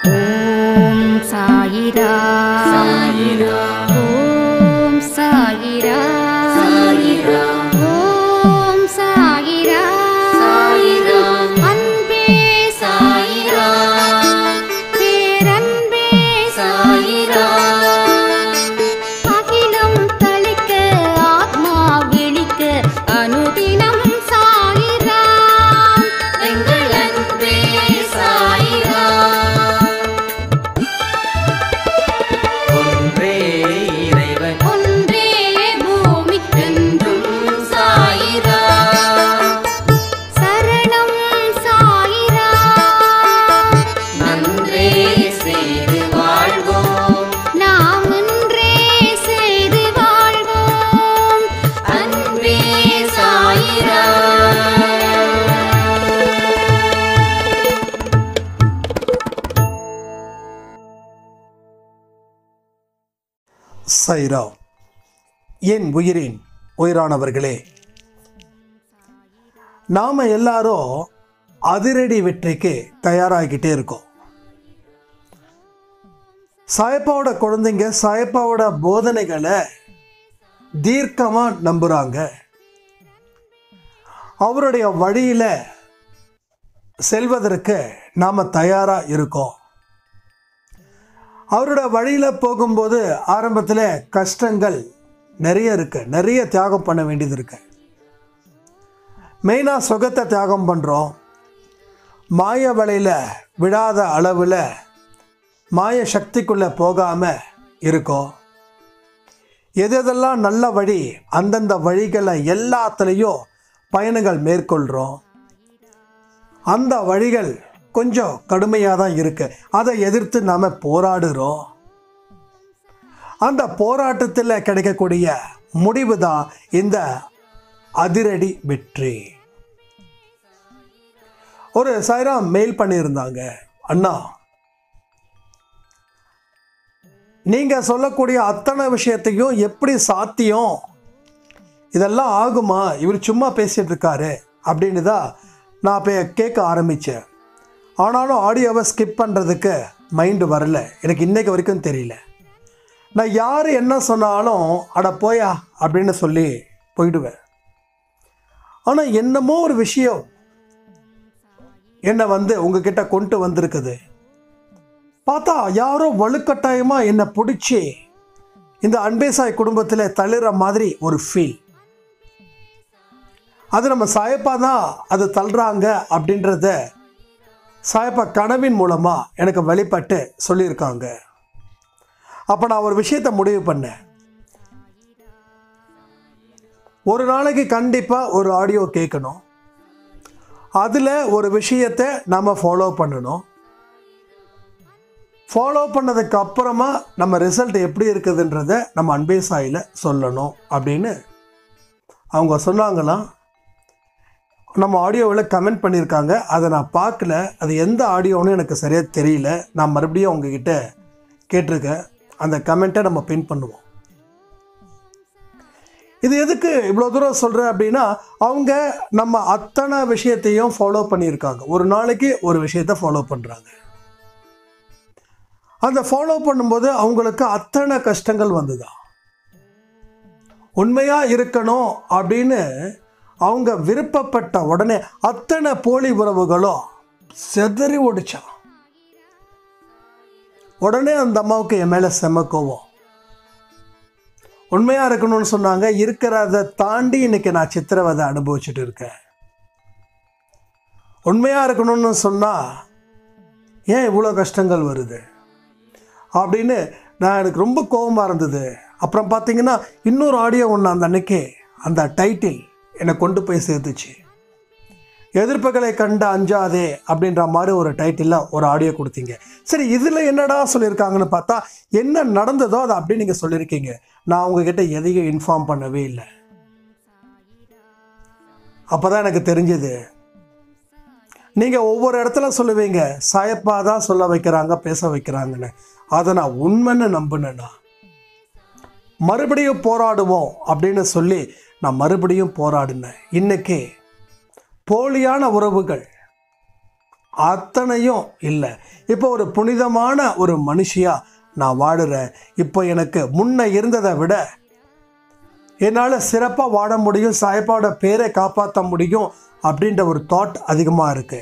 ஓம் சாயிரா சாயிரா ஓம் சாயிரா சாயிரா ஓம் சாயிரா சாயிரா அன்பே சாயிரா பேரன்பே சாயிரா அகிலம் தளிக்க ஆத்மா விழிக்க அனுதினம் சாயிரா எங்கள் அன்பே சாயிரா ஒன்றே இறைவன் ஒன்றே பூமிக்கென்றும் என்றும் சாயிரா சரணம் சாயிரா நன்றே செய்து வாழ்வோம் நாம் ஒன்றே செய்து வாழ்வோம் அன்பே சாயிரா சைரா என் உயிரின் உயிரானவர்களே நாம் எல்லாரும் அதிரடி வெற்றிக்கு தயாராகிக்கிட்டே இருக்கோம் சாயப்பாவோட குழந்தைங்க சாயப்பாவோட போதனைகளை தீர்க்கமாக நம்புகிறாங்க அவருடைய வழியில் செல்வதற்கு நாம் தயாராக இருக்கோம் அவரோட வழியில் போகும்போது ஆரம்பத்தில் கஷ்டங்கள் நிறைய இருக்கு நிறைய தியாகம் பண்ண வேண்டியது இருக்கு மெயினாக சுகத்தை தியாகம் பண்ணுறோம் மாய வலையில் விடாத அளவில் மாய சக்திக்குள்ளே போகாமல் இருக்கோம் எது எதெல்லாம் நல்ல வழி அந்தந்த வழிகளை எல்லாத்துலேயும் பயணங்கள் மேற்கொள்கிறோம் அந்த வழிகள் கொஞ்சம் கடுமையாக தான் இருக்கு அதை எதிர்த்து நாம் போராடுறோம் அந்த போராட்டத்தில் கிடைக்கக்கூடிய முடிவு தான் இந்த அதிரடி வெற்றி ஒரு சாயிரம் மெயில் பண்ணியிருந்தாங்க அண்ணா நீங்கள் சொல்லக்கூடிய அத்தனை விஷயத்தையும் எப்படி சாத்தியம் இதெல்லாம் ஆகுமா இவர் சும்மா பேசிட்டு இருக்காரு அப்படின்னு தான் நான் இப்போ கேட்க ஆரம்பித்தேன் ஆனாலும் ஆடியோவை ஸ்கிப் பண்ணுறதுக்கு மைண்டு வரல எனக்கு இன்னைக்கு வரைக்கும் தெரியல நான் யார் என்ன சொன்னாலும் அட போயா அப்படின்னு சொல்லி போயிடுவேன் ஆனால் என்னமோ ஒரு விஷயம் என்னை வந்து உங்ககிட்ட கொண்டு வந்திருக்குது பார்த்தா யாரோ வலுக்கட்டாயமாக என்னை பிடிச்சி இந்த அன்பேசாய் குடும்பத்தில் தள்ளுற மாதிரி ஒரு ஃபீல் அது நம்ம சாயப்பா தான் அது தள்ளுறாங்க அப்படின்றத சாயப்பா கனவின் மூலமாக எனக்கு வெளிப்பட்டு சொல்லியிருக்காங்க அப்போ நான் ஒரு விஷயத்தை முடிவு பண்ணேன் ஒரு நாளைக்கு கண்டிப்பாக ஒரு ஆடியோ கேட்கணும் அதில் ஒரு விஷயத்தை நம்ம ஃபாலோ பண்ணணும் ஃபாலோ பண்ணதுக்கு அப்புறமா நம்ம ரிசல்ட் எப்படி இருக்குதுன்றத நம்ம அன்பே சாயில் சொல்லணும் அப்படின்னு அவங்க சொன்னாங்களாம் நம்ம ஆடியோவில் கமெண்ட் பண்ணியிருக்காங்க அதை நான் பார்க்கல அது எந்த ஆடியோன்னு எனக்கு சரியாக தெரியல நான் மறுபடியும் உங்ககிட்ட கேட்டிருக்கேன் அந்த கமெண்ட்டை நம்ம பின் பண்ணுவோம் இது எதுக்கு இவ்வளோ தூரம் சொல்கிறேன் அப்படின்னா அவங்க நம்ம அத்தனை விஷயத்தையும் ஃபாலோ பண்ணியிருக்காங்க ஒரு நாளைக்கு ஒரு விஷயத்தை ஃபாலோ பண்ணுறாங்க அந்த ஃபாலோ பண்ணும்போது அவங்களுக்கு அத்தனை கஷ்டங்கள் வந்துதான் உண்மையாக இருக்கணும் அப்படின்னு அவங்க விருப்பப்பட்ட உடனே அத்தனை போலி உறவுகளும் செதறி ஓடிச்சான் உடனே அந்த அம்மாவுக்கு என் மேலே செம கோவம் உண்மையாக இருக்கணும்னு சொன்னாங்க இருக்கிறத தாண்டி இன்னைக்கு நான் சித்திரவதை அனுபவிச்சுட்டு இருக்கேன் உண்மையாக இருக்கணும்னு சொன்னால் ஏன் இவ்வளோ கஷ்டங்கள் வருது அப்படின்னு நான் எனக்கு ரொம்ப கோபமாக இருந்தது அப்புறம் பார்த்தீங்கன்னா இன்னொரு ஆடியோ ஒன்று அந்த அன்னைக்கு அந்த டைட்டில் என்னை கொண்டு போய் சேர்த்துச்சு எதிர்ப்புகளை கண்ட அஞ்சாதே அப்படின்ற மாதிரி ஒரு டைட்டிலில் ஒரு ஆடியோ கொடுத்தீங்க சரி இதில் என்னடா சொல்லியிருக்காங்கன்னு பார்த்தா என்ன நடந்ததோ அதை அப்படி நீங்கள் சொல்லியிருக்கீங்க நான் உங்ககிட்ட எதையும் இன்ஃபார்ம் பண்ணவே இல்லை அப்போ தான் எனக்கு தெரிஞ்சது நீங்கள் ஒவ்வொரு இடத்துல சொல்லுவீங்க சாயப்பா தான் சொல்ல வைக்கிறாங்க பேச வைக்கிறாங்கன்னு அதை நான் உண்மைன்னு நம்பினேன்னா மறுபடியும் போராடுவோம் அப்படின்னு சொல்லி நான் மறுபடியும் போராடினேன் இன்னைக்கு போலியான உறவுகள் அத்தனையும் இல்லை இப்போ ஒரு புனிதமான ஒரு மனுஷியா நான் வாழுறேன் இப்போ எனக்கு முன்ன இருந்ததை விட என்னால் சிறப்பாக வாழ முடியும் சாயப்பாவோட பேரை காப்பாற்ற முடியும் அப்படின்ற ஒரு தாட் அதிகமாக இருக்கு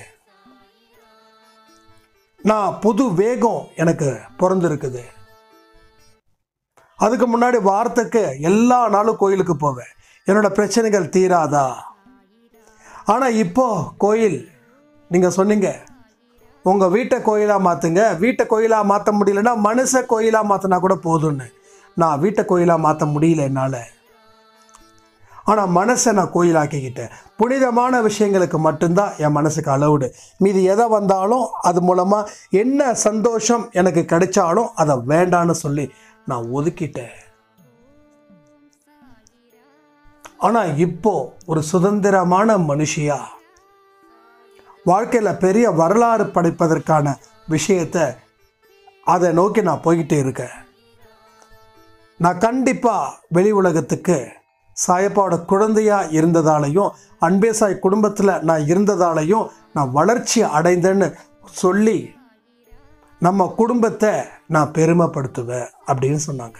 நான் புது வேகம் எனக்கு பிறந்திருக்குது அதுக்கு முன்னாடி வாரத்துக்கு எல்லா நாளும் கோயிலுக்கு போவேன் என்னோட பிரச்சனைகள் தீராதா ஆனால் இப்போ கோயில் நீங்கள் சொன்னீங்க உங்கள் வீட்டை கோயிலாக மாற்றுங்க வீட்டை கோயிலாக மாற்ற முடியலன்னா மனுஷ கோயிலாக மாற்றினா கூட போதும்னு நான் வீட்டை கோயிலாக மாற்ற முடியல என்னால் ஆனால் மனசை நான் கோயிலாக்கிக்கிட்டேன் புனிதமான விஷயங்களுக்கு மட்டும்தான் என் மனசுக்கு அளவுடு மீதி எதை வந்தாலும் அது மூலமாக என்ன சந்தோஷம் எனக்கு கிடைச்சாலும் அதை வேண்டான்னு சொல்லி நான் ஒதுக்கிட்டேன் ஆனால் இப்போ ஒரு சுதந்திரமான மனுஷியா வாழ்க்கையில் பெரிய வரலாறு படைப்பதற்கான விஷயத்தை அதை நோக்கி நான் போய்கிட்டே இருக்கேன் நான் கண்டிப்பாக வெளி உலகத்துக்கு சாயப்பாவோட குழந்தையாக இருந்ததாலையும் அன்பேசாய் குடும்பத்தில் நான் இருந்ததாலையும் நான் வளர்ச்சி அடைந்தேன்னு சொல்லி நம்ம குடும்பத்தை நான் பெருமைப்படுத்துவேன் அப்படின்னு சொன்னாங்க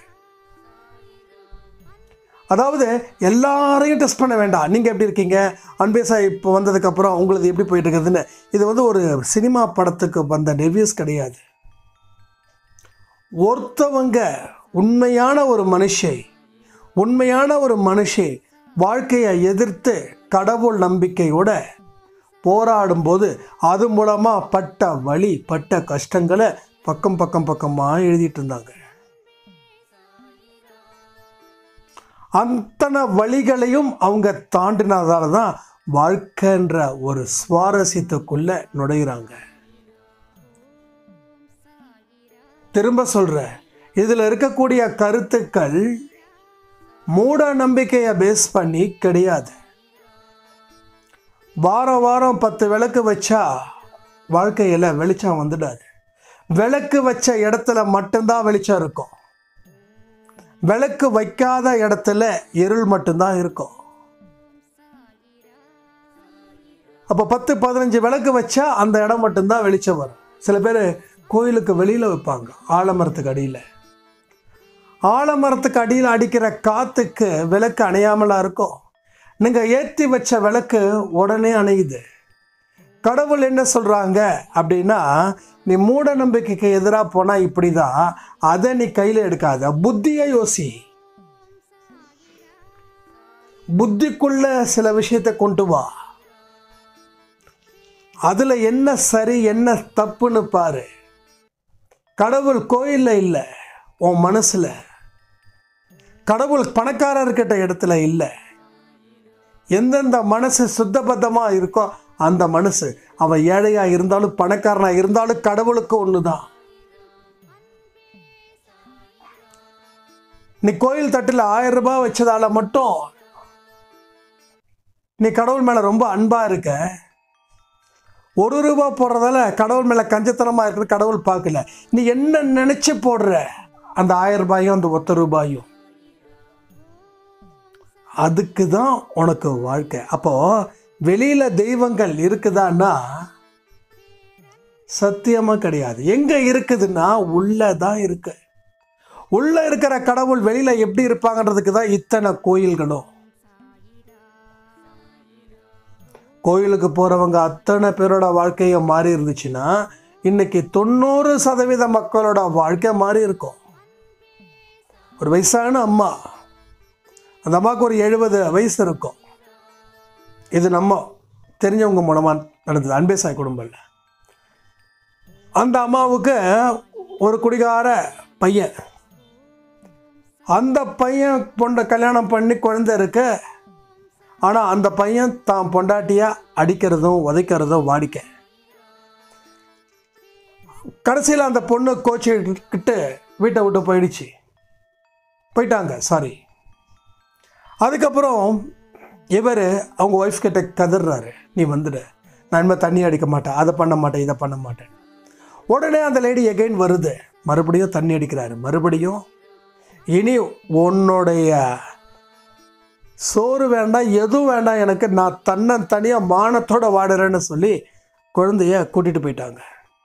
அதாவது எல்லாரையும் டெஸ்ட் பண்ண வேண்டாம் நீங்கள் எப்படி இருக்கீங்க அன்பேசா இப்போ வந்ததுக்கப்புறம் உங்களுக்கு எப்படி போயிட்டு இருக்குதுன்னு இது வந்து ஒரு சினிமா படத்துக்கு வந்த ரிவ்யூஸ் கிடையாது ஒருத்தவங்க உண்மையான ஒரு மனுஷை உண்மையான ஒரு மனுஷி வாழ்க்கையை எதிர்த்து கடவுள் நம்பிக்கையோட போராடும்போது அது மூலமாக பட்ட வலி பட்ட கஷ்டங்களை பக்கம் பக்கம் பக்கமாக எழுதிட்டு இருந்தாங்க அத்தனை வழிகளையும் அவங்க தாண்டினதால தான் வாழ்க்கைன்ற ஒரு சுவாரஸ்யத்துக்குள்ள நுழையிறாங்க திரும்ப சொல்கிறேன் இதில் இருக்கக்கூடிய கருத்துக்கள் மூட நம்பிக்கையை பேஸ் பண்ணி கிடையாது வாரம் வாரம் பத்து விளக்கு வச்சா வாழ்க்கையில் வெளிச்சம் வந்துடாது விளக்கு வச்ச இடத்துல மட்டும்தான் வெளிச்சம் இருக்கும் விளக்கு வைக்காத இடத்துல இருள் மட்டும்தான் இருக்கும் அப்போ பத்து பதினஞ்சு விளக்கு வச்சா அந்த இடம் மட்டும்தான் வெளிச்சம் வரும் சில பேர் கோயிலுக்கு வெளியில் வைப்பாங்க ஆலமரத்துக்கு அடியில் ஆலமரத்துக்கு அடியில் அடிக்கிற காற்றுக்கு விளக்கு அணையாமலாம் இருக்கும் நீங்கள் ஏற்றி வச்ச விளக்கு உடனே அணையுது கடவுள் என்ன சொல்கிறாங்க அப்படின்னா நீ மூட நம்பிக்கைக்கு எதிராக போனால் இப்படி தான் அதை நீ கையில் எடுக்காத புத்தியை யோசி புத்திக்குள்ள சில விஷயத்தை கொண்டு வா அதில் என்ன சரி என்ன தப்புன்னு பாரு கடவுள் கோயிலில் இல்லை உன் மனசில் கடவுள் பணக்காரர்கிட்ட இடத்துல இல்லை எந்தெந்த மனசு சுத்தபத்தமாக இருக்கோ அந்த மனசு அவன் ஏழையாக இருந்தாலும் பணக்காரனாக இருந்தாலும் கடவுளுக்கு ஒன்று தான் நீ கோயில் தட்டில் ஆயிரம் ரூபாய் வச்சதால மட்டும் நீ கடவுள் மேலே ரொம்ப அன்பாக இருக்க ஒரு ரூபா போடுறதால கடவுள் மேலே கஞ்சத்தனமாக இருக்கிற கடவுள் பார்க்கல நீ என்ன நினச்சி போடுற அந்த ஆயிரம் ரூபாயும் அந்த ஒத்த ரூபாயும் அதுக்கு தான் உனக்கு வாழ்க்கை அப்போ வெளியில தெய்வங்கள் இருக்குதான்னா சத்தியமா கிடையாது எங்க இருக்குதுன்னா உள்ள தான் இருக்கு உள்ள இருக்கிற கடவுள் வெளியில எப்படி இருப்பாங்கன்றதுக்கு தான் இத்தனை கோயில்களும் கோயிலுக்கு போறவங்க அத்தனை பேரோட வாழ்க்கையும் மாறி இருந்துச்சுன்னா இன்னைக்கு தொண்ணூறு சதவீத மக்களோட வாழ்க்கை மாறி இருக்கும் ஒரு வயசான அம்மா அந்த அம்மாவுக்கு ஒரு எழுபது வயசு இருக்கும் இது நம்ம தெரிஞ்சவங்க மூலமாக நடந்தது அன்பேசாய் குடும்பம்ல அந்த அம்மாவுக்கு ஒரு குடிகார பையன் அந்த பையன் பொண்ட கல்யாணம் பண்ணி குழந்தை இருக்கு ஆனால் அந்த பையன் தான் பொண்டாட்டியாக அடிக்கிறதும் உதைக்கிறதும் வாடிக்கை கடைசியில் அந்த பொண்ணு கோச்சிக்கிட்டு வீட்டை விட்டு போயிடுச்சு போயிட்டாங்க சாரி அதுக்கப்புறம் இவர் அவங்க ஒய்ஃப் கிட்ட கதறாரு நீ வந்துடு நான் இனிமேல் தண்ணி அடிக்க மாட்டேன் அதை பண்ண மாட்டேன் இதை பண்ண மாட்டேன் உடனே அந்த லேடி எகைன் வருது மறுபடியும் தண்ணி அடிக்கிறாரு மறுபடியும் இனி உன்னுடைய சோறு வேண்டாம் எதுவும் வேண்டாம் எனக்கு நான் தன்னை தனியாக மானத்தோட வாடுறேன்னு சொல்லி குழந்தைய கூட்டிகிட்டு போயிட்டாங்க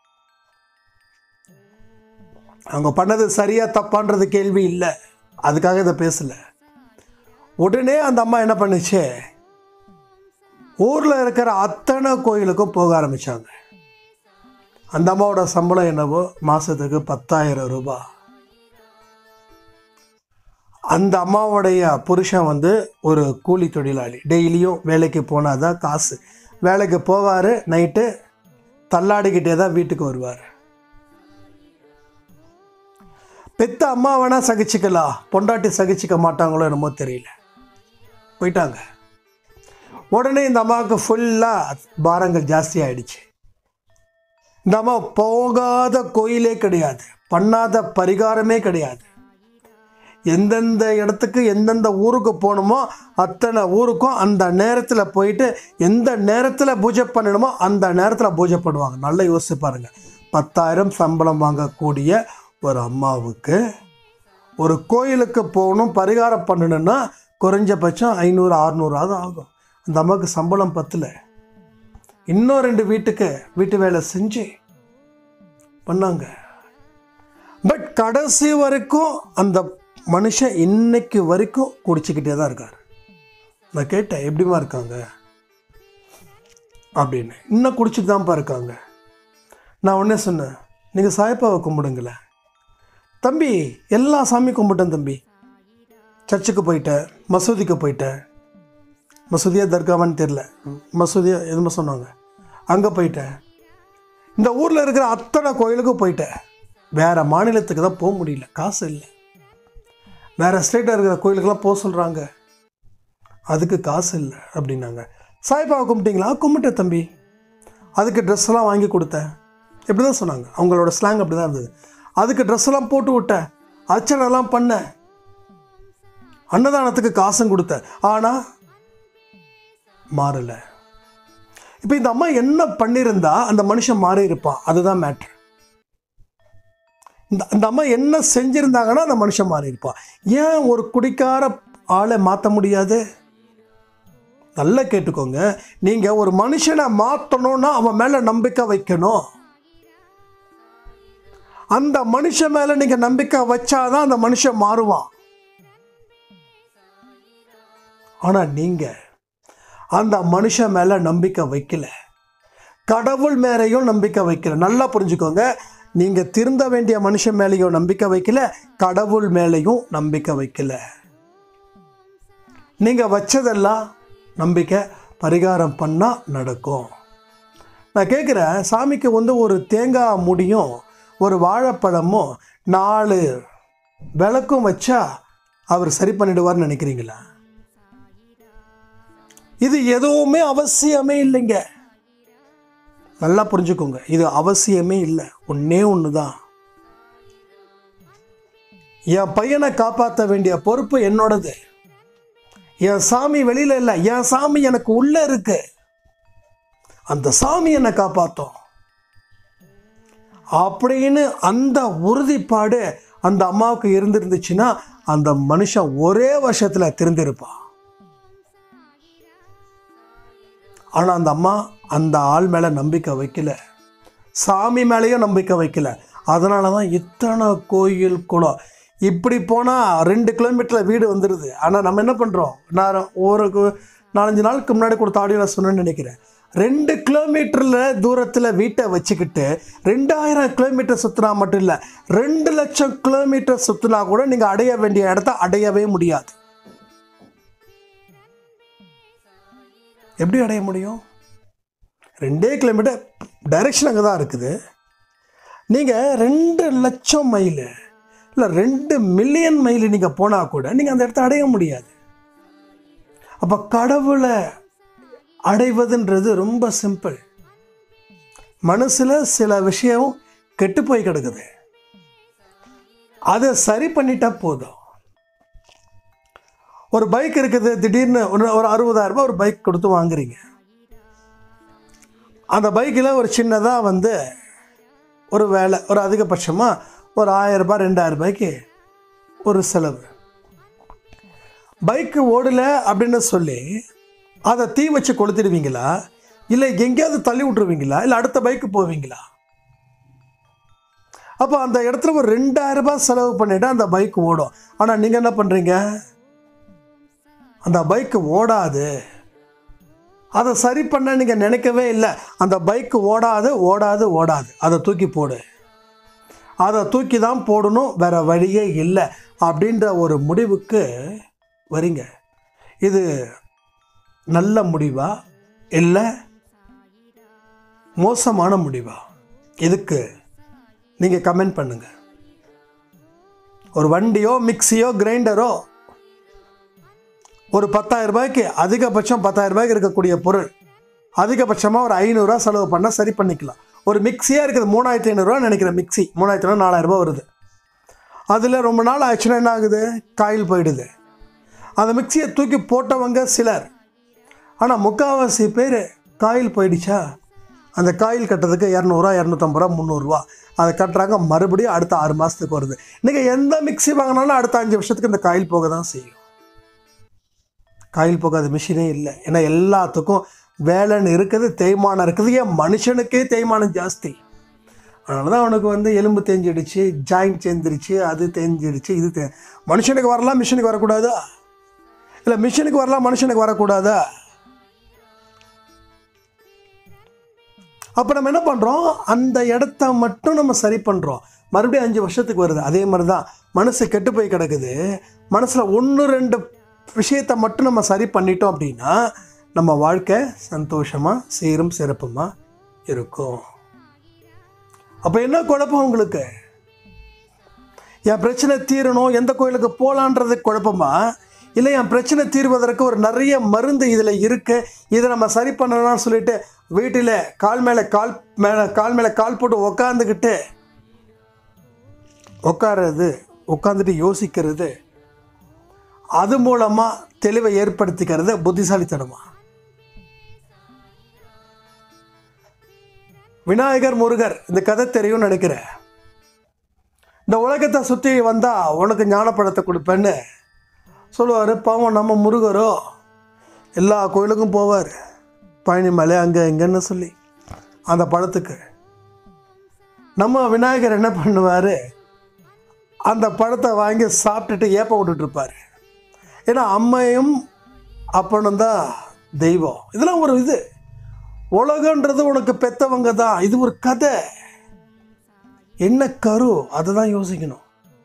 அவங்க பண்ணது சரியா தப்பான்றது கேள்வி இல்லை அதுக்காக இதை பேசல உடனே அந்த அம்மா என்ன பண்ணுச்சு ஊரில் இருக்கிற அத்தனை கோயிலுக்கும் போக ஆரம்பித்தாங்க அந்த அம்மாவோட சம்பளம் என்னவோ மாதத்துக்கு பத்தாயிரம் ரூபாய் அந்த அம்மாவுடைய புருஷன் வந்து ஒரு கூலி தொழிலாளி டெய்லியும் வேலைக்கு போனால் தான் காசு வேலைக்கு போவார் நைட்டு தள்ளாடிக்கிட்டே தான் வீட்டுக்கு வருவார் பெத்த அம்மா வேணா சகிச்சுக்கலாம் பொண்டாட்டி சகிச்சுக்க மாட்டாங்களோ என்னமோ தெரியல போயிட்டாங்க உடனே இந்த அம்மாவுக்கு ஃபுல்லாக பாரங்கள் ஜாஸ்தி ஆயிடுச்சு இந்த அம்மா போகாத கோயிலே கிடையாது பண்ணாத பரிகாரமே கிடையாது எந்தெந்த இடத்துக்கு எந்தெந்த ஊருக்கு போகணுமோ அத்தனை ஊருக்கும் அந்த நேரத்தில் போயிட்டு எந்த நேரத்தில் பூஜை பண்ணணுமோ அந்த நேரத்தில் பூஜை பண்ணுவாங்க நல்லா யோசிச்சு பாருங்க பத்தாயிரம் சம்பளம் வாங்கக்கூடிய ஒரு அம்மாவுக்கு ஒரு கோயிலுக்கு போகணும் பரிகாரம் பண்ணணும்னா குறைஞ்சபட்சம் ஐநூறு அறநூறாவது ஆகும் அந்த அம்மாவுக்கு சம்பளம் பத்தல இன்னும் ரெண்டு வீட்டுக்கு வீட்டு வேலை செஞ்சு பண்ணாங்க பட் கடைசி வரைக்கும் அந்த மனுஷன் இன்னைக்கு வரைக்கும் குடிச்சிக்கிட்டே தான் இருக்கார் நான் கேட்டேன் எப்படிமா இருக்காங்க அப்படின்னு இன்னும் குடிச்சிட்டு தான்ப்பா இருக்காங்க நான் உடனே சொன்னேன் நீங்கள் சாயப்பாவை கும்பிடுங்களேன் தம்பி எல்லா சாமி கும்பிட்டேன் தம்பி சர்ச்சுக்கு போயிட்டேன் மசூதிக்கு போயிட்டேன் மசூதியா தர்காவான்னு தெரில மசூதியா எதுவுமே சொன்னாங்க அங்கே போயிட்டேன் இந்த ஊரில் இருக்கிற அத்தனை கோயிலுக்கும் போயிட்டேன் வேறு மாநிலத்துக்கு தான் போக முடியல காசு இல்லை வேறு ஸ்டேட்டில் இருக்கிற கோயிலுக்கெல்லாம் போக சொல்கிறாங்க அதுக்கு காசு இல்லை அப்படின்னாங்க சாய்பாபா கும்பிட்டீங்களா கும்பிட்டேன் தம்பி அதுக்கு ட்ரெஸ் எல்லாம் வாங்கி கொடுத்தேன் இப்படி தான் சொன்னாங்க அவங்களோட ஸ்லாங் அப்படி தான் இருந்தது அதுக்கு ட்ரெஸ் எல்லாம் போட்டு விட்டேன் அர்ச்சனைலாம் பண்ணேன் அன்னதானத்துக்கு காசும் கொடுத்தேன் ஆனால் மாறலை இப்போ இந்த அம்மா என்ன பண்ணியிருந்தா அந்த மனுஷன் மாறி இருப்பான் அதுதான் மேட்ரு இந்த அந்த அம்மா என்ன செஞ்சிருந்தாங்கன்னா அந்த மனுஷன் மாறி இருப்பான் ஏன் ஒரு குடிக்கார ஆளை மாற்ற முடியாது நல்லா கேட்டுக்கோங்க நீங்கள் ஒரு மனுஷனை மாற்றணும்னா அவன் மேலே நம்பிக்கை வைக்கணும் அந்த மனுஷன் மேலே நீங்கள் நம்பிக்கை வச்சாதான் அந்த மனுஷன் மாறுவான் ஆனால் நீங்கள் அந்த மனுஷன் மேலே நம்பிக்கை வைக்கல கடவுள் மேலேயும் நம்பிக்கை வைக்கல நல்லா புரிஞ்சுக்கோங்க நீங்கள் திருந்த வேண்டிய மனுஷன் மேலேயும் நம்பிக்கை வைக்கல கடவுள் மேலேயும் நம்பிக்கை வைக்கல நீங்கள் வச்சதெல்லாம் நம்பிக்கை பரிகாரம் பண்ணால் நடக்கும் நான் கேட்குறேன் சாமிக்கு வந்து ஒரு தேங்காய் முடியும் ஒரு வாழைப்பழமும் நாலு விளக்கும் வச்சா அவர் சரி பண்ணிடுவார்னு நினைக்கிறீங்களா இது எதுவுமே அவசியமே இல்லைங்க நல்லா புரிஞ்சுக்கோங்க இது அவசியமே இல்லை ஒன்றே ஒன்று தான் என் பையனை காப்பாற்ற வேண்டிய பொறுப்பு என்னோடது என் சாமி வெளியில இல்லை என் சாமி எனக்கு உள்ள இருக்கு அந்த சாமி என்னை காப்பாற்றும் அப்படின்னு அந்த உறுதிப்பாடு அந்த அம்மாவுக்கு இருந்திருந்துச்சுன்னா அந்த மனுஷன் ஒரே வருஷத்தில் திருந்திருப்பான் ஆனால் அந்த அம்மா அந்த ஆள் மேலே நம்பிக்கை வைக்கல சாமி மேலேயும் நம்பிக்கை வைக்கல அதனால தான் இத்தனை கோயில் குளம் இப்படி போனால் ரெண்டு கிலோமீட்டரில் வீடு வந்துடுது ஆனால் நம்ம என்ன பண்ணுறோம் நான் ஒரு கு- நாலஞ்சு நாளுக்கு முன்னாடி கொடுத்த ஆடியோ சொன்னேன்னு நினைக்கிறேன் ரெண்டு கிலோமீட்டரில் தூரத்தில் வீட்டை வச்சுக்கிட்டு ரெண்டாயிரம் கிலோமீட்டர் சுற்றினா மட்டும் இல்லை ரெண்டு லட்சம் கிலோமீட்டர் சுற்றினா கூட நீங்கள் அடைய வேண்டிய இடத்த அடையவே முடியாது எப்படி அடைய முடியும் ரெண்டே கிலோமீட்டர் டைரெக்ஷன் அங்கே தான் இருக்குது நீங்கள் ரெண்டு லட்சம் மைல் இல்லை ரெண்டு மில்லியன் மைல் நீங்கள் போனால் கூட நீங்கள் அந்த இடத்த அடைய முடியாது அப்போ கடவுளை அடைவதுன்றது ரொம்ப சிம்பிள் மனசில் சில விஷயம் கெட்டு போய் கிடக்குது அதை சரி பண்ணிட்டா போதும் ஒரு பைக் இருக்குது திடீர்னு ஒரு ஒரு அறுபதாயிரம் ரூபாய் ஒரு பைக் கொடுத்து வாங்குறீங்க அந்த பைக்கில் ஒரு சின்னதாக வந்து ஒரு வேலை ஒரு அதிகபட்சமாக ஒரு ஆயிரம் ரூபாய் ரெண்டாயிரம் ரூபாய்க்கு ஒரு செலவு பைக்கு ஓடலை அப்படின்னு சொல்லி அதை தீ வச்சு கொளுத்திடுவீங்களா இல்லை எங்கேயாவது தள்ளி விட்டுருவீங்களா இல்லை அடுத்த பைக்கு போவீங்களா அப்போ அந்த இடத்துல ஒரு ரெண்டாயிரம் ரூபாய் செலவு பண்ணிட்டு அந்த பைக் ஓடும் ஆனால் நீங்கள் என்ன பண்ணுறீங்க அந்த பைக்கு ஓடாது அதை சரி பண்ண நீங்கள் நினைக்கவே இல்லை அந்த பைக்கு ஓடாது ஓடாது ஓடாது அதை தூக்கி போடு அதை தூக்கி தான் போடணும் வேற வழியே இல்லை அப்படின்ற ஒரு முடிவுக்கு வரீங்க இது நல்ல முடிவா இல்லை மோசமான முடிவா எதுக்கு நீங்கள் கமெண்ட் பண்ணுங்க ஒரு வண்டியோ மிக்சியோ கிரைண்டரோ ஒரு பத்தாயிரம் ரூபாய்க்கு அதிகபட்சம் பத்தாயிரம் ரூபாய்க்கு இருக்கக்கூடிய பொருள் அதிகபட்சமாக ஒரு ஐநூறுரூவா செலவு பண்ணால் சரி பண்ணிக்கலாம் ஒரு மிக்சியாக இருக்குது மூணாயிரத்தி ஐநூறுரூவா நினைக்கிறேன் மிக்சி மூணாயிரத்தி ஐநூறு நாலாயிரம் ரூபாய் வருது அதில் ரொம்ப நாள் ஆச்சுன்னா என்ன ஆகுது காயில் போயிடுது அந்த மிக்சியை தூக்கி போட்டவங்க சிலர் ஆனால் முக்கால்வாசி பேர் காயில் போயிடுச்சா அந்த காயில் கட்டுறதுக்கு இரநூறுவா இரநூத்தம்பது ரூபா முந்நூறுரூவா அதை கட்டுறாங்க மறுபடியும் அடுத்த ஆறு மாதத்துக்கு வருது நீங்கள் எந்த மிக்ஸி வாங்கினாலும் அடுத்த அஞ்சு வருஷத்துக்கு இந்த காயில் போக தான் செய்யும் காயில் போகாத மிஷினே இல்லை ஏன்னா எல்லாத்துக்கும் வேலைன்னு இருக்குது தேய்மானம் இருக்குது ஏன் மனுஷனுக்கே தேய்மானம் ஜாஸ்தி அதனால தான் அவனுக்கு வந்து எலும்பு தேஞ்சிடுச்சு ஜாயிண்ட் சேர்ந்துருச்சு அது தேஞ்சிடுச்சு இது தே மனுஷனுக்கு வரலாம் மிஷினுக்கு வரக்கூடாதா இல்லை மிஷினுக்கு வரலாம் மனுஷனுக்கு வரக்கூடாதா அப்போ நம்ம என்ன பண்ணுறோம் அந்த இடத்த மட்டும் நம்ம சரி பண்ணுறோம் மறுபடியும் அஞ்சு வருஷத்துக்கு வருது அதே மாதிரி தான் மனசு கெட்டு போய் கிடக்குது மனசில் ஒன்று ரெண்டு விஷயத்தை மட்டும் நம்ம சரி பண்ணிட்டோம் அப்படின்னா நம்ம வாழ்க்கை சந்தோஷமாக சீரும் சிறப்புமாக இருக்கும் அப்போ என்ன குழப்பம் உங்களுக்கு என் பிரச்சனை தீரணும் எந்த கோயிலுக்கு போகலான்றது குழப்பமா இல்லை என் பிரச்சனை தீர்வதற்கு ஒரு நிறைய மருந்து இதில் இருக்கு இதை நம்ம சரி பண்ணலாம்னு சொல்லிட்டு வீட்டில் கால் மேலே கால் மேலே கால் மேலே கால் போட்டு உக்காந்துக்கிட்டு உட்கார்றது உட்காந்துட்டு யோசிக்கிறது அது மூலமாக தெளிவை ஏற்படுத்திக்கிறது புத்திசாலித்தனமா விநாயகர் முருகர் இந்த கதை தெரியும்னு நினைக்கிறேன் இந்த உலகத்தை சுற்றி வந்தால் உனக்கு ஞானப்பழத்தை கொடுப்பேன்னு சொல்லுவார் பாவம் நம்ம முருகரோ எல்லா கோயிலுக்கும் போவார் பழனி மலை அங்கே இங்கன்னு சொல்லி அந்த பழத்துக்கு நம்ம விநாயகர் என்ன பண்ணுவார் அந்த பழத்தை வாங்கி சாப்பிட்டுட்டு ஏப்ப விட்டுட்ருப்பார் ஏன்னா அம்மையும் அப்பனும் தான் தெய்வம் இதெல்லாம் ஒரு இது உலகன்றது உனக்கு பெத்தவங்க தான் இது ஒரு கதை என்ன கரு அதை தான் யோசிக்கணும்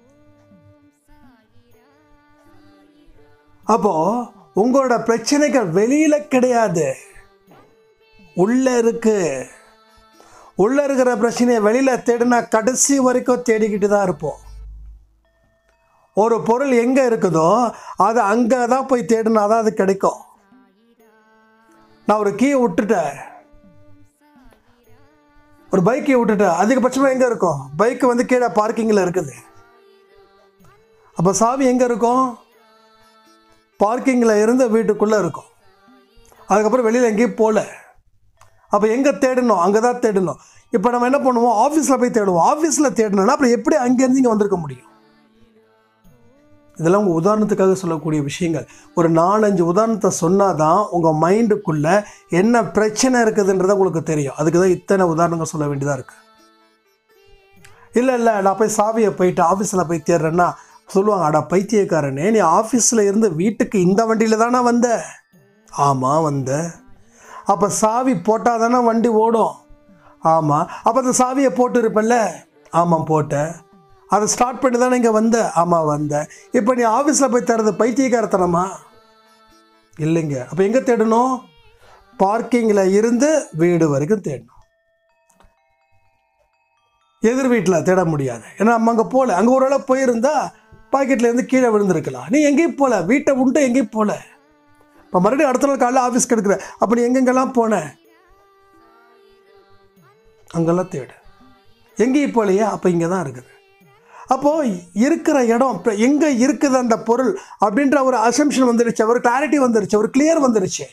அப்போ உங்களோட பிரச்சனைகள் வெளியில கிடையாது உள்ள இருக்கு உள்ள இருக்கிற பிரச்சனையை வெளியில தேடினா கடைசி வரைக்கும் தேடிக்கிட்டு தான் இருப்போம் ஒரு பொருள் எங்க இருக்குதோ அது அங்கே தான் போய் தேடினா தான் அது கிடைக்கும் நான் ஒரு கீயை விட்டுட்டேன் ஒரு பைக்கை விட்டுட்டேன் அதிகபட்சமாக எங்கே இருக்கும் பைக்கு வந்து கீழே பார்க்கிங்கில் இருக்குது அப்போ சாவி எங்கே இருக்கும் பார்க்கிங்கில் இருந்து வீட்டுக்குள்ளே இருக்கும் அதுக்கப்புறம் வெளியில் எங்கேயும் போகல அப்போ எங்கே தேடணும் அங்கே தான் தேடணும் இப்போ நம்ம என்ன பண்ணுவோம் ஆஃபீஸில் போய் தேடுவோம் ஆஃபீஸில் தேடணும்னா அப்புறம் எப்படி அங்கேருந்து இங்கே வந்திருக்க முடியும் இதெல்லாம் உங்கள் உதாரணத்துக்காக சொல்லக்கூடிய விஷயங்கள் ஒரு நாலஞ்சு உதாரணத்தை சொன்னால் தான் உங்கள் மைண்டுக்குள்ளே என்ன பிரச்சனை இருக்குதுன்றது உங்களுக்கு தெரியும் அதுக்கு தான் இத்தனை உதாரணங்கள் சொல்ல வேண்டியதாக இருக்குது இல்லை இல்லை நான் போய் சாவியை போயிட்டு ஆஃபீஸில் போய் தேடுறேன்னா சொல்லுவாங்க அடா பைத்தியக்காரனே நீ ஆஃபீஸில் இருந்து வீட்டுக்கு இந்த வண்டியில் தானே வந்த ஆமாம் வந்த அப்போ சாவி போட்டால் தானே வண்டி ஓடும் ஆமாம் அப்போ அந்த சாவியை போட்டு இருப்பல்ல ஆமாம் போட்டேன் அதை ஸ்டார்ட் பண்ணி தானே இங்கே வந்த ஆமாம் வந்தேன் இப்போ நீ ஆஃபீஸில் போய் தரது பைத்தியக்காரத்தனமா இல்லைங்க அப்போ எங்கே தேடணும் பார்க்கிங்கில் இருந்து வீடு வரைக்கும் தேடணும் எதிர் வீட்டில் தேட முடியாது ஏன்னா நம்ம அங்கே போகல அங்கே ஒரு வேளை போயிருந்தா பாக்கெட்ல இருந்து கீழே விழுந்திருக்கலாம் நீ எங்கேயும் போகல வீட்டை உண்டு எங்கேயும் போகல இப்போ மறுபடியும் அடுத்த நாள் காலையில் ஆஃபீஸ்க்கு எடுக்கிற அப்போ நீ எங்கெங்கெல்லாம் போன அங்கெல்லாம் தேடு எங்கேயும் போகலையா அப்போ இங்கே தான் இருக்குது அப்போது இருக்கிற இடம் இப்போ எங்கே இருக்குது அந்த பொருள் அப்படின்ற ஒரு அசம்ஷன் வந்துருச்சு ஒரு கிளாரிட்டி வந்துருச்சு ஒரு கிளியர் வந்துருச்சு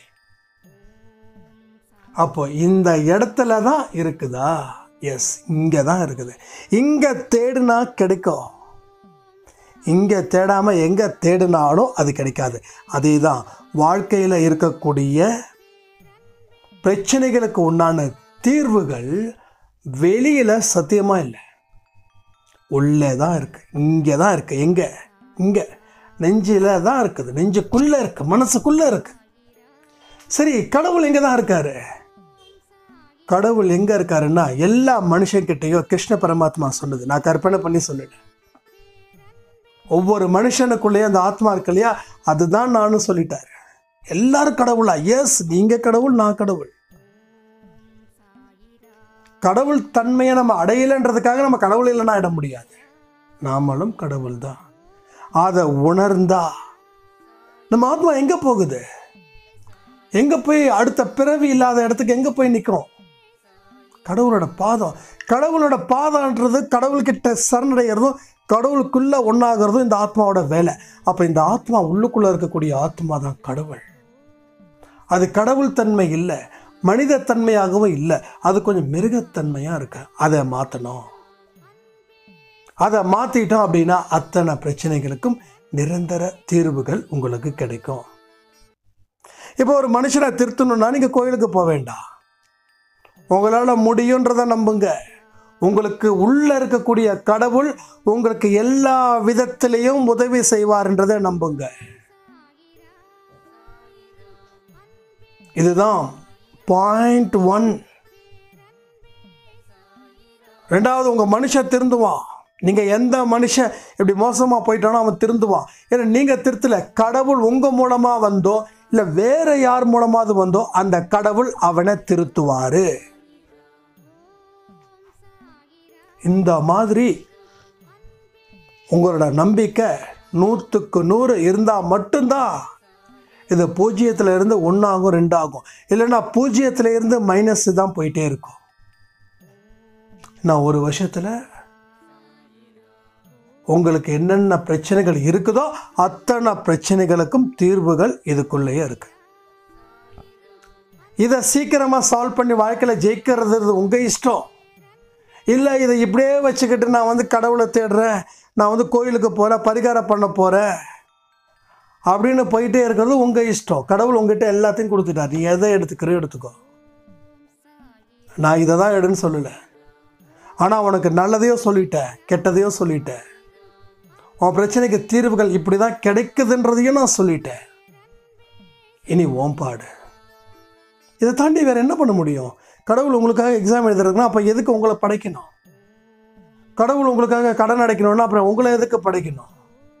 அப்போ இந்த இடத்துல தான் இருக்குதா எஸ் இங்கே தான் இருக்குது இங்கே தேடுனா கிடைக்கும் இங்கே தேடாமல் எங்கே தேடினாலும் அது கிடைக்காது அதே தான் வாழ்க்கையில் இருக்கக்கூடிய பிரச்சனைகளுக்கு உண்டான தீர்வுகள் வெளியில் சத்தியமாக இல்லை உள்ளே தான் இருக்கு இங்கே தான் இருக்கு எங்கே இங்கே நெஞ்சில் தான் இருக்குது நெஞ்சுக்குள்ளே இருக்கு மனசுக்குள்ளே இருக்கு சரி கடவுள் எங்கே தான் இருக்காரு கடவுள் எங்கே இருக்காருன்னா எல்லா மனுஷன்கிட்டயும் கிருஷ்ண பரமாத்மா சொன்னது நான் கற்பனை பண்ணி சொல்லிட்டேன் ஒவ்வொரு மனுஷனுக்குள்ளேயும் அந்த ஆத்மா இருக்கு இல்லையா அதுதான் நானும் சொல்லிட்டாரு எல்லாரும் கடவுளா எஸ் நீங்க கடவுள் நான் கடவுள் கடவுள் தன்மையை நம்ம அடையலைன்றதுக்காக நம்ம கடவுள் இல்லைன்னா இட முடியாது நாமளும் கடவுள் தான் அதை உணர்ந்தா நம்ம ஆத்மா எங்க போகுது எங்க போய் அடுத்த பிறவி இல்லாத இடத்துக்கு எங்க போய் நிற்கும் கடவுளோட பாதம் கடவுளோட பாதம்ன்றது கடவுள்கிட்ட சரணடைகிறதும் கடவுளுக்குள்ள ஒன்றாகிறதும் இந்த ஆத்மாவோட வேலை அப்போ இந்த ஆத்மா உள்ளுக்குள்ள இருக்கக்கூடிய ஆத்மா தான் கடவுள் அது கடவுள் தன்மை இல்லை மனித தன்மையாகவும் இல்லை அது கொஞ்சம் மிருகத்தன்மையாக இருக்கு அதை மாற்றணும் அதை மாற்றிட்டோம் அப்படின்னா அத்தனை பிரச்சனைகளுக்கும் நிரந்தர தீர்வுகள் உங்களுக்கு கிடைக்கும் இப்போ ஒரு மனுஷனை திருத்தணும்னா நீங்கள் கோயிலுக்கு போக வேண்டாம் உங்களால் முடியுன்றதை நம்புங்க உங்களுக்கு உள்ள இருக்கக்கூடிய கடவுள் உங்களுக்கு எல்லா விதத்திலையும் உதவி செய்வார்ன்றதை நம்புங்க இதுதான் பாயிண்ட் ஒன் ரெண்டாவது உங்க மனுஷன் திருந்துவான் நீங்க எந்த மனுஷன் இப்படி மோசமா போயிட்டானோ அவன் திருந்துவான் ஏன்னா நீங்க திருத்தல கடவுள் உங்க மூலமா வந்தோ இல்ல வேற யார் மூலமாவது வந்தோ அந்த கடவுள் அவனை திருத்துவாரு இந்த மாதிரி உங்களோட நம்பிக்கை நூற்றுக்கு நூறு இருந்தால் மட்டும்தான் இது பூஜ்ஜியத்தில் இருந்து ஒன்றாகும் ரெண்டாகும் இல்லைன்னா பூஜ்ஜியத்தில் இருந்து மைனஸ் தான் போயிட்டே இருக்கும் நான் ஒரு வருஷத்தில் உங்களுக்கு என்னென்ன பிரச்சனைகள் இருக்குதோ அத்தனை பிரச்சனைகளுக்கும் தீர்வுகள் இதுக்குள்ளேயே இருக்கு இதை சீக்கிரமாக சால்வ் பண்ணி வாழ்க்கையில் ஜெயிக்கிறது உங்கள் இஷ்டம் இல்லை இதை இப்படியே வச்சுக்கிட்டு நான் வந்து கடவுளை தேடுறேன் நான் வந்து கோயிலுக்கு போகிறேன் பரிகாரம் பண்ண போகிறேன் அப்படின்னு போயிட்டே இருக்கிறது உங்கள் இஷ்டம் கடவுள் உங்ககிட்ட எல்லாத்தையும் கொடுத்துட்டார் நீ எதை எடுத்துக்கிறோ எடுத்துக்கோ நான் இதை தான் எடுன்னு சொல்லலை ஆனால் உனக்கு நல்லதையும் சொல்லிட்டேன் கெட்டதையும் சொல்லிட்டேன் உன் பிரச்சனைக்கு தீர்வுகள் இப்படி தான் கிடைக்குதுன்றதையும் நான் சொல்லிட்டேன் இனி ஓம்பாடு இதை தாண்டி வேறு என்ன பண்ண முடியும் கடவுள் உங்களுக்காக எக்ஸாம் எழுதுறதுனா அப்போ எதுக்கு உங்களை படைக்கணும் கடவுள் உங்களுக்காக கடன் அடைக்கணும்னா அப்புறம் உங்களை எதுக்கு படைக்கணும்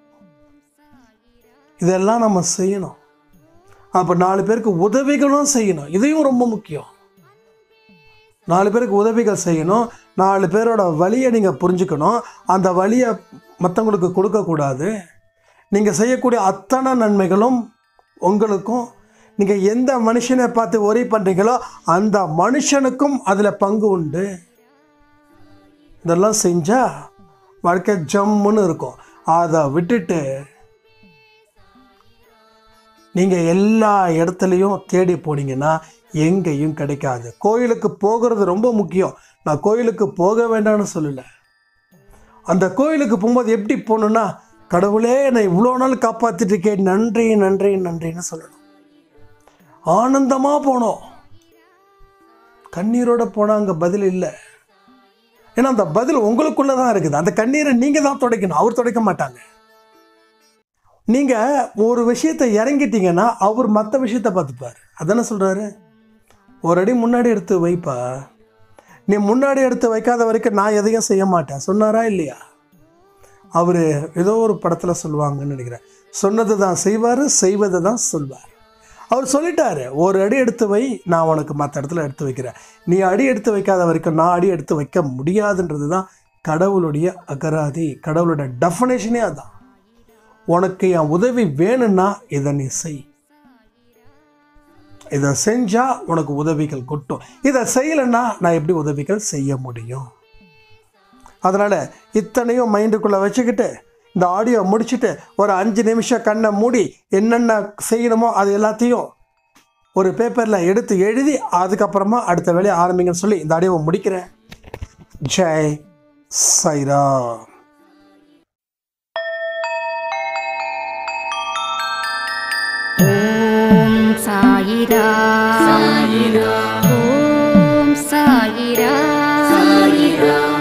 இதெல்லாம் நம்ம செய்யணும் அப்போ நாலு பேருக்கு உதவிகளும் செய்யணும் இதையும் ரொம்ப முக்கியம் நாலு பேருக்கு உதவிகள் செய்யணும் நாலு பேரோட வழியை நீங்கள் புரிஞ்சுக்கணும் அந்த வழியை மற்றவங்களுக்கு கொடுக்கக்கூடாது நீங்கள் செய்யக்கூடிய அத்தனை நன்மைகளும் உங்களுக்கும் நீங்கள் எந்த மனுஷனை பார்த்து ஒரே பண்ணுறீங்களோ அந்த மனுஷனுக்கும் அதில் பங்கு உண்டு இதெல்லாம் செஞ்சால் வாழ்க்கை ஜம்முன்னு இருக்கும் அதை விட்டுட்டு நீங்கள் எல்லா இடத்துலையும் தேடி போனீங்கன்னா எங்கேயும் கிடைக்காது கோயிலுக்கு போகிறது ரொம்ப முக்கியம் நான் கோயிலுக்கு போக வேண்டாம்னு சொல்லலை அந்த கோயிலுக்கு போகும்போது எப்படி போகணுன்னா கடவுளே என்னை இவ்வளோ நாள் காப்பாற்றிட்டு இருக்கேன் நன்றி நன்றி நன்றின்னு சொல்லணும் ஆனந்தமாக போனோம் கண்ணீரோட போனால் அங்கே பதில் இல்லை ஏன்னா அந்த பதில் உங்களுக்குள்ளே தான் இருக்குது அந்த கண்ணீரை நீங்கள் தான் துடைக்கணும் அவர் துடைக்க மாட்டாங்க நீங்கள் ஒரு விஷயத்தை இறங்கிட்டீங்கன்னா அவர் மற்ற விஷயத்தை பார்த்துப்பார் அதானே சொல்கிறாரு ஒரு அடி முன்னாடி எடுத்து வைப்பா நீ முன்னாடி எடுத்து வைக்காத வரைக்கும் நான் எதையும் செய்ய மாட்டேன் சொன்னாரா இல்லையா அவர் ஏதோ ஒரு படத்தில் சொல்லுவாங்கன்னு நினைக்கிறேன் சொன்னது தான் செய்வார் செய்வதை தான் சொல்வார் அவர் சொல்லிட்டாரு ஒரு அடி எடுத்து வை நான் உனக்கு மற்ற இடத்துல எடுத்து வைக்கிறேன் நீ அடி எடுத்து வைக்காத வரைக்கும் நான் அடி எடுத்து வைக்க முடியாதுன்றது தான் கடவுளுடைய அகராதி கடவுளோட டெஃபனேஷனே அதான் உனக்கு என் உதவி வேணும்னா இதை நீ செய் இதை செஞ்சா உனக்கு உதவிகள் கொட்டும் இதை செய்யலைன்னா நான் எப்படி உதவிகள் செய்ய முடியும் அதனால் இத்தனையும் மைண்டுக்குள்ளே வச்சுக்கிட்டு இந்த ஆடியோ முடிச்சுட்டு ஒரு அஞ்சு நிமிஷம் கண்ணை மூடி என்னென்ன செய்யணுமோ அது எல்லாத்தையும் ஒரு பேப்பரில் எடுத்து எழுதி அதுக்கப்புறமா அடுத்த வேலையை ஆரம்பிங்கன்னு சொல்லி இந்த ஆடியோவை முடிக்கிறேன் ஜெய் சைராம் ॐ சாயிரா சாயிரா ஓம் சாயிரா சாயிரா